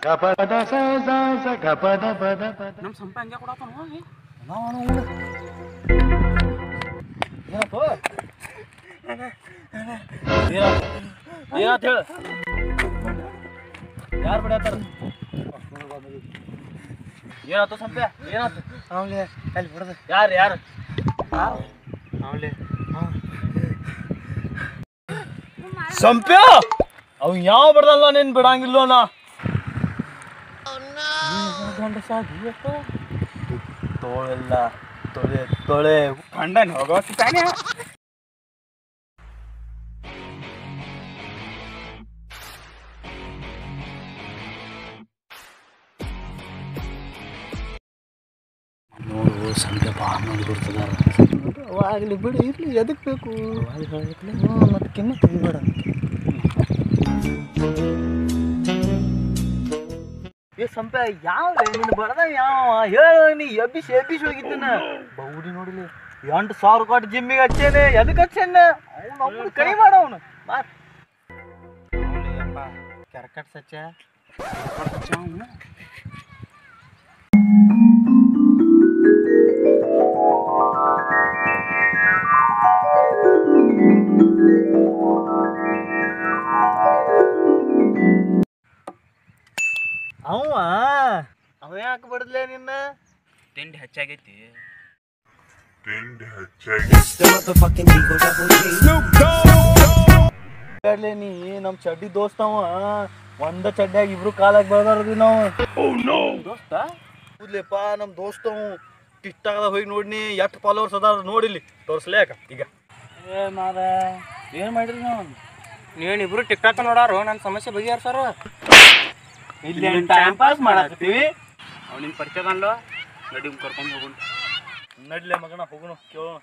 ನಮ್ ಸಂಪ ಹಂಗೆ ಕೊಡತಾನ ಹೋಗಿ ಏನಂತ ಹೇಳ ಯಾರು ಬಿಡತ್ತಾರ ಏನಾಯ್ತು ಸಂಪ್ಯ ಏನಾಯ್ತು ಅವಳೆ ಅಲ್ಲಿ ಬಿಡದ ಯಾರು ಯಾರು ಅವಳೆ ಸಂಪ್ಯ ಅವ್ ಯಾವ ಬಿಡದಲ್ಲ ನೀನ್ ಬಿಡಂಗಿಲ್ಲ ನಾ ಗಂಡ ಸಾಧಿಯಪ್ಪ ತೋಳೆಲ್ಲ ತೊಳೆ ತೊಳೆ ಕಂಡನ್ ಹೋಗೋ ತಾನೆ ನೋಡು ಸಂಖ್ಯೆ ಭಾಳ ನೋಡಿ ಬಿಡ್ತದಾರ ಆಗಲಿ ಬಿಡು ಇರ್ಲಿ ಎದಕ್ ಬೇಕು ಮತ್ತೆ ಕಿಮ್ಮತ್ ತೆಗಿಬೇಡ ಏ ಸಂಪ್ಯ ಯಾವ ನಿನ್ನ ಬಡದ ಯಾವ ಹೇಳ ನೀ ಎಬ್ಬಿಸಿ ಎಬ್ಬಿಸಿ ಹೋಗಿದ್ದನ ಬೌಡಿ ನೋಡಿಲಿ ಎಂಟು ಸಾವಿರ ಕೊಟ್ಟು ಜಿಮ್ಮಿಗೆ ಹಚ್ಚೇನೆ ಎದಕ್ಕೆ ಹಚ್ಚೇನ ಅವ್ನು ಅವ್ನು ಕೈ ಮಾಡ ಅವನು ಕೆರ್ಕಟ್ ಸಚ್ಚ ಅವ ಅವ ಯಾಕೆ ಬಡದ್ಲೆ ನಿನ್ನ ತಿಂಡಿ ಹೆಚ್ಚಾಗೈತಿ ಹೇಳ್ಲಿ ನೀ ನಮ್ ಚಡ್ಡಿ ದೋಸ್ತ ಅವ ಒಂದ ಚಡ್ಡಿಯಾಗ ಇಬ್ರು ಕಾಲಾಗ ಬೆಳ್ದಾರದಿ ನಾವು ದೋಸ್ತ ಹೌದ್ಲೇಪ್ಪ ನಮ್ ದೋಸ್ತ ಅವ ಟಿಕ್ಟಾಕ್ದಾಗ ಹೋಗಿ ನೋಡ್ನಿ ಎಷ್ಟು ಫಾಲೋವರ್ಸ್ ಅದಾರ ನೋಡಿಲಿ ತೋರ್ಸ್ಲೇಕ ಈಗ ಏ ಮಾದ ಏನ್ ಮಾಡಿರಿ ನಾವು ನೀವಿಬ್ರು ಟಿಕ್ಟಾಕ್ ನೋಡಾರು ನನ್ನ ಸಮಸ್ಯೆ ಬಗೆಹರ್ಸಾರ ಇಲ್ಲಿ ಟೈಮ್ ಪಾಸ್ ಮಾಡತ್ತೀವಿ ಅವ್ನಿನ್ ಪರಿಚಯ ಅನ್ಲೋ ನಡಿ ಕರ್ಕೊಂಡು ಹೋಗುನ್ ನಡ್ಲೆ ಮಗನ ಹೋಗುನು ಕೇಳೋಣ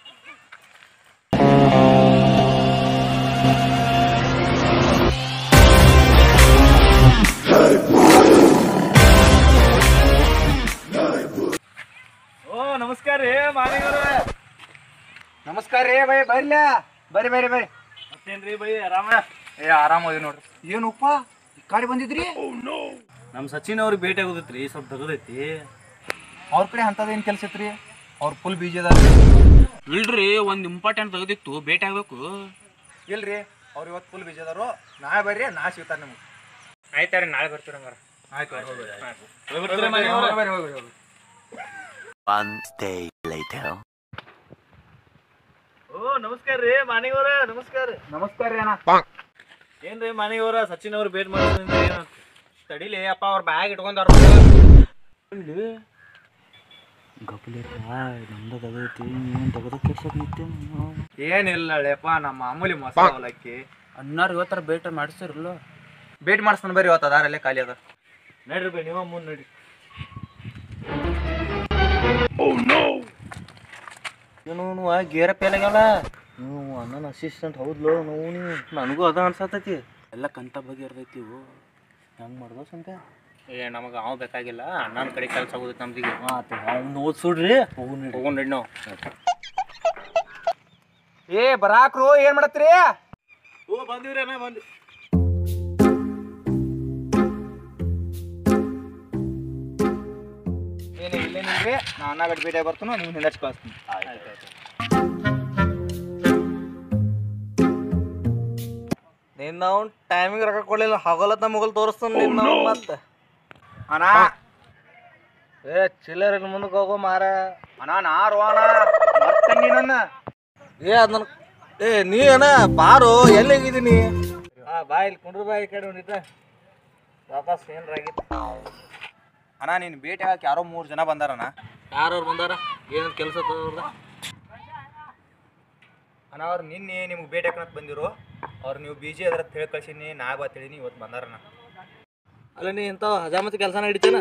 ಓ ನಮಸ್ಕಾರ ರೀ ಮಾನಿಗರ ನಮಸ್ಕಾರ ರೀ ಬೈ ಬರ್ಲ ಬರ್ರಿ ಬರ್ರಿ ಬರ್ರಿ ಮತ್ತೇನ್ರಿ ಬೈ ಆರಾಮ ಏ ಆರಾಮ ಅದಿ ನೋಡ್ರಿ ಏನಪ್ಪ ಈ ಕಡೆ ಬಂದಿದ್ರಿ ನಮ್ ಸಚಿನ್ ಅವ್ರಿಗೆ ಭೇಟಿ ಆಗೋದೈತ್ರಿ ಸ್ವಲ್ಪ ತಗದೈತಿ ಅವ್ರ ಕಡೆ ಅಂತದೇನ್ ಕೆಲ್ಸ ಐತ್ರಿ ಅವ್ರ ಫುಲ್ ಬೀಜ ಅದಾರ ಇಲ್ರಿ ಒಂದ್ ಇಂಪಾರ್ಟೆಂಟ್ ತೆಗೆದಿತ್ತು ಭೇಟಿ ಆಗ್ಬೇಕು ಇಲ್ರಿ ಅವ್ರ ಇವತ್ತು ಫುಲ್ ಬೀಜ ಅದಾರು ನಾಳೆ ಬರ್ರಿ ನಾ ಸಿಗ್ತಾರ ನಿಮ್ಗೆ ಆಯ್ತಾರಿ ನಾಳೆ ಬರ್ತೀರ ಹಂಗಾರ ಆಯ್ತು ಬರ್ತೀರಾ ಮಾನಿಗವ್ರೆ? ಬರ್ರಿ ಹೋಗ್ರಿ ಹೋಗ್ರಿ One day later. ಓ ನಮಸ್ಕಾರ ರೀ ಮಾನಿಗವ್ರ ನಮಸ್ಕಾರ ನಮಸ್ಕಾರ ರೀ ಅಣ್ಣ ಏನ್ರಿ ಮಾನಿಗವ್ರ ಸಚಿನ್ ಅವ್ರು ಭೇಟಿ ಮಾಡ್ತೀನಿ ಏನಂತ ತಡಿಲಿ ಅಪ್ಪ ಅವ್ರ ಬ್ಯಾಗ್ ಇಟ್ಕೊಂಡಾರ ನಮ್ದು ತಗೈತಿ ನೀನು ತಗದ ಕೆಡ್ಸಕ್ ನಿಂತೆ ಏನಿಲ್ಲ ಲೇಪ ನಮ್ಮ ಮಾಮೂಲಿ ಮಸ ಅವಲಕ್ಕಿ ಅನ್ನಾರು ಇವತ್ತರ ಭೇಟಿ ಮಾಡಿಸಿರಲ್ಲ ಭೇಟಿ ಮಾಡಿಸ್ತಾನೆ ಬರ್ರಿ ಇವತ್ತು ಅದಾರಲ್ಲೇ ಖಾಲಿ ಅದ ನಡ್ರಿ ಬೈ ನೀವ ಮುಂದೆ ನಡಿ ಏನು ಗೇರ ಫೇಲ್ ಆಗ್ಯಾವ ನೀವು ಅಣ್ಣನ ಅಸಿಸ್ಟೆಂಟ್ ಹೌದ್ಲೋ ನಾವು ನೀವು ನನಗೂ ಅದ ಅನ್ಸತೈತಿ ಎಲ್ಲ ಕಂತ ಬಗ್ಗೆ ಇರ್ತೈತಿ ಇವು ಹೆಂಗ್ ಮಾಡ್ದೋ ಸಂತ ಏ ನಮಗೆ ಅವ ಬೇಕಾಗಿಲ್ಲ ಅಣ್ಣನ ಕಡೆ ಕೆಲಸ ಆಗೋದೈತಿ ನಮ್ದಿಗೆ ಆತು ಅವ್ನು ಓದ್ಸುಡ್ರಿ ಹೋಗು ನಡಿ ಹೋಗೋಣ ನಡಿ ನಾವು ಏ ಬರಾಕ್ರು ಏನ್ ಮಾಡತ್ರಿ ಓ ಬಂದಿವ್ರಿ ಅಣ್ಣ ಬಂದಿ ಏನೇ ಇಲ್ಲೇನಿಲ್ರಿ ನಾ ಅಣ್ಣ ಗಡಿ ಭೇಟಿ ಬರ್ತಾನೋ ನೀವು ಹಿಂದರ್ಸ್ ಕಳಿಸ್ತೀನಿ ನಿನ್ನ ಅವ್ನು ಟೈಮಿಂಗ್ ರೊಕ್ಕ ಕೊಡ್ಲಿಲ್ಲ ಹಗಲತ್ತ ಮುಗಲ್ ತೋರಿಸ್ತಾನ ನಿನ್ನ ಅವ್ನು ಮತ್ತೆ ಅಣ್ಣ ಏ ಚಿಲ್ಲರ್ ಮುಂದಕ್ಕೆ ಹೋಗೋ ಮಾರ ಅಣ್ಣ ನಾರು ಅಣ್ಣ ಮರ್ತಂಗಿ ನನ್ನ ಏ ಅದ್ ನನ್ ಏ ನೀ ಅಣ್ಣ ಬಾರು ಎಲ್ಲಿ ಹೋಗಿದ್ದೀನಿ ಹಾ ಬಾ ಇಲ್ಲಿ ಕುಂಡ್ರು ಬಾ ಈ ಕಡೆ ಒಂದಿಟ್ಟ ವಾಪಸ್ ಏನ್ರಾಗಿತ್ತು ಅಣ್ಣ ನೀನು ಭೇಟಿ ಹಾಕಿ ಯಾರೋ ಮೂರು ಜನ ಬಂದಾರಣ್ಣ ಯಾರವ್ರು ಬಂದಾರ ಏನು ಕೆಲಸ ತಗೋರ್ದ ಅಣ್ಣ ಅವ್ರು ನಿನ್ನೆ ನಿಮ್ಗೆ ಭೇಟಿ ಹಾಕಂತ ಬಂದಿರು ಅವ್ರು ನೀವು ಬಿಜಿ ಅದ್ರ ಹೇಳಿ ಕಳ್ಸೀನಿ ನಾ ಬಾ ತಿಳಿನಿ ಇವತ್ತು ಬಂದಾರಣ್ಣ ಅಲ್ಲ ನೀ ಇಂಥ ಹಜಾಮತಿ ಕೆಲಸನ ಹಿಡಿತೇನ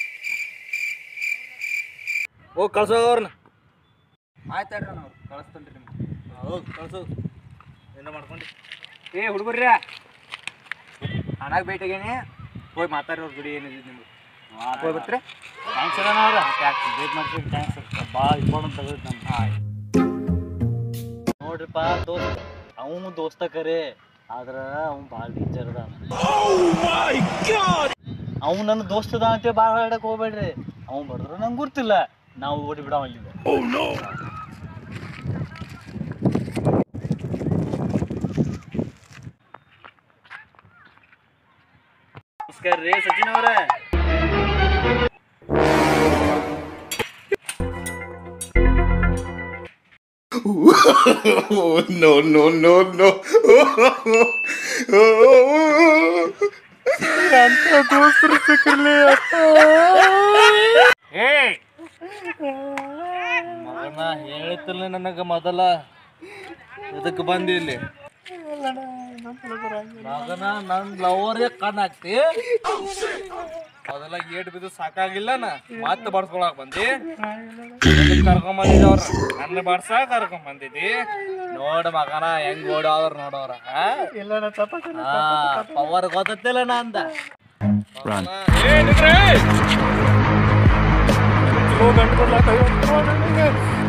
ಹೋಗಿ ಕಳ್ಸೋ ಅವ್ರನ್ನ ಆಯ್ತು ಹೇಳ್ರಿ ಅಣ್ಣ ಅವ್ರು ಕಳಿಸ್ತೇನೆ ರೀ ನಿಮ್ಗೆ ಹೋಗಿ ಕಳ್ಸೋ ಏನೋ ಮಾಡ್ಕೊಂಡು ಏ ಹುಡುಗರ್ರಿ ಅಣ್ಣಾಗ ಭೇಟಿಗೇನಿ ಹೋಗಿ ಮಾತಾಡಿ ಅವ್ರ ಗುಡಿ ಏನಿದೆ ನಿಮ್ಗೆ ಹೋಗಿ ಬಿಟ್ರೆ ಥ್ಯಾಂಕ್ಸ್ ಅಣ್ಣ ಅವ್ರ ವೇಟ್ ಮಾಡ್ತೀವಿ ಥ್ಯಾಂಕ್ಸ್ ಭಾಳ ಇಂಪಾರ್ಟೆಂಟ್ ತಗೋದು ನಮ್ಮ ನೋಡ್ರಿಪ್ಪ ದೋಸ್ತ ಅವನು ದೋಸ್ತ ಕರೆ ಆದ್ರ ಅವ್ನು ಭಾಳ ಡೇಂಜರ್ ಅದ ಅವ್ನು ನನ್ನ ದೋಸ್ತದ ಅಂತ ಭಾಳ ಆಡಕ್ಕೆ ಹೋಗ್ಬೇಡ್ರಿ ಅವ್ನು ಬಡಿದ್ರೆ ನಂಗೆ ಗುರ್ತಿಲ್ಲ ನಾವು ಓಡಿ ಬಿಡವ ಇಲ್ಲಿಂದ ನಮಸ್ಕಾರ ರೀ ಸಚಿನ್ ಅವರೇ Oh, no, no, no, no. ಏ ಮಗನ ಹೇಳಿತಿಲ್ಲ ನನಗೆ ಮೊದಲ ಇದಕ್ಕೆ ಬಂದಿ ಇಲ್ಲಿ ಮಗನ ನನ್ ಲವರೇ ಕಣ್ ಹಾಕ್ತಿ ಮೊದಲ ಏಟ್ ಬಿದ್ದು ಸಾಕಾಗಿಲ್ಲ ನಾ ಮತ್ತೆ ಬಡ್ಸ್ಕೊಳಕ್ ಬಂದಿ ಕರ್ಕೊಂಡ್ ಬಂದಿದ್ದ ಅವ್ರ ನನ್ನ ಬಡ್ಸಾಕ ಕರ್ಕೊಂಡ್ ಬಂದಿದ್ದಿ ನೋಡ ಮಗನ ಹೆಂಗ್ ಓಡಾವ್ರ ನೋಡವ್ರ ಪವರ್ ಗೊತ್ತಿಲ್ಲ ನಾ ಅಂದ ಮಗನ, ಏ ನಿಂದ್ರಿ. ಹೋಗ್ ಗಂಟ್ ಬರ್ಲಾಕ ಐವತ್ತು ನೋಡ್ ನಿನಗೆ.